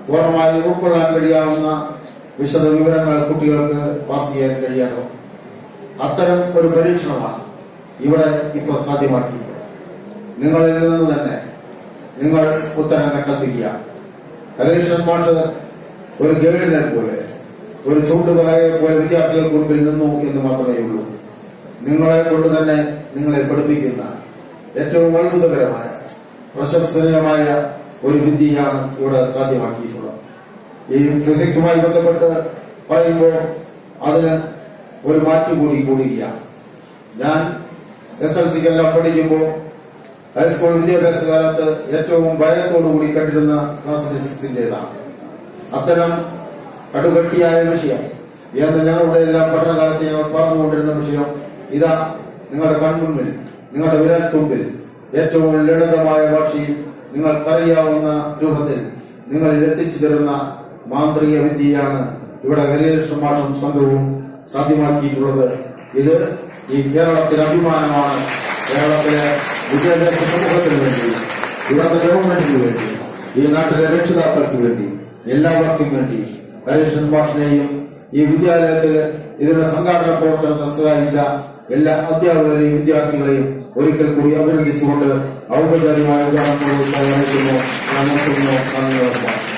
പൂർണ്ണമായി ഉൾക്കൊള്ളാൻ കഴിയാവുന്ന വിശദ വിവരങ്ങൾ കുട്ടികൾക്ക് പാസ് ചെയ്യാൻ കഴിയണം അത്തരം ഒരു പരീക്ഷണമാണ് ഇവിടെ ഇപ്പോൾ സാധ്യമാക്കിയിട്ടുള്ളത് നിങ്ങളിൽ നിന്ന് തന്നെ നിങ്ങൾ ഉത്തരം കണ്ടെത്തുക ഹരീഷൻ മാഷ് ഒരു ഗൈഡിനെ പോലെ ഒരു ചൂണ്ടുപലയെ പോലെ വിദ്യാർത്ഥികൾക്ക് മുൻപിൽ നിന്നു എന്ന് മാത്രമേ ഉള്ളൂ നിങ്ങളെ കൊണ്ട് തന്നെ നിങ്ങളെ പഠിപ്പിക്കുന്ന ഏറ്റവും അത്ഭുതകരമായ പ്രശംസനീയമായ ഒരു വിദ്യയാണ് ഇവിടെ സാധ്യമാക്കിയിട്ടുള്ളത് ഈ ഫിസിക്സുമായി ബന്ധപ്പെട്ട് പറയുമ്പോൾ അതിന് ഒരു മാറ്റം കൂടി കൂടുകയാണ് ഞാൻ എസ് എൽ സിക്കെല്ലാം പഠിക്കുമ്പോൾ ഹൈസ്കൂൾ വിദ്യാഭ്യാസ കാലത്ത് ഏറ്റവും ഭയത്തോടു കൂടി കണ്ടിരുന്ന ക്ലാസ് ഫിസിക്സിന്റേതാണ് അത്തരം കടുകട്ടിയായ വിഷയം എന്ന് ഞങ്ങളുടെ എല്ലാം പഠനകാലത്ത് ഞങ്ങൾ പറഞ്ഞുകൊണ്ടിരുന്ന വിഷയം ഇതാ നിങ്ങളുടെ കൺമുൻപിൽ നിങ്ങളുടെ വിരൽ തുമ്പിൽ ഏറ്റവും ലളിതമായ ഭാഷയിൽ നിങ്ങൾക്കറിയാവുന്ന രൂപത്തിൽ നിങ്ങളിൽ എത്തിച്ചു തരുന്ന മാന്ത്രിക വിദ്യയാണ് ഇവിടെ ഹരികൃഷ്ണ മാഷും സംഘവും സാധ്യമാക്കിയിട്ടുള്ളത് ഇത് ഈ കേരളത്തിന് അഭിമാനമാണ് കേരളത്തിലെ വിദ്യാഭ്യാസ സമൂഹത്തിന് വേണ്ടി ഇവിടുത്തെ ഗവൺമെന്റിന് വേണ്ടി ഈ നാട്ടിലെ രക്ഷിതാക്കൾക്ക് വേണ്ടി എല്ലാവർക്കും വേണ്ടി ഹരീഷൻ മാഷിനെയും ഈ വിദ്യാലയത്തിൽ ഇതിന്റെ സംഘാടന പ്രവർത്തനത്തിൽ സഹായിച്ച എല്ലാ അധ്യാപകരെയും വിദ്യാർത്ഥികളെയും ഒരിക്കൽ കൂടി അഭിനന്ദിച്ചുകൊണ്ട് ഔപചാരികമായ ഉദാഹരണങ്ങൾ അറിയിക്കുന്നു ഞാൻ നിർത്തുന്നു നന്ദി നമസ്കാരം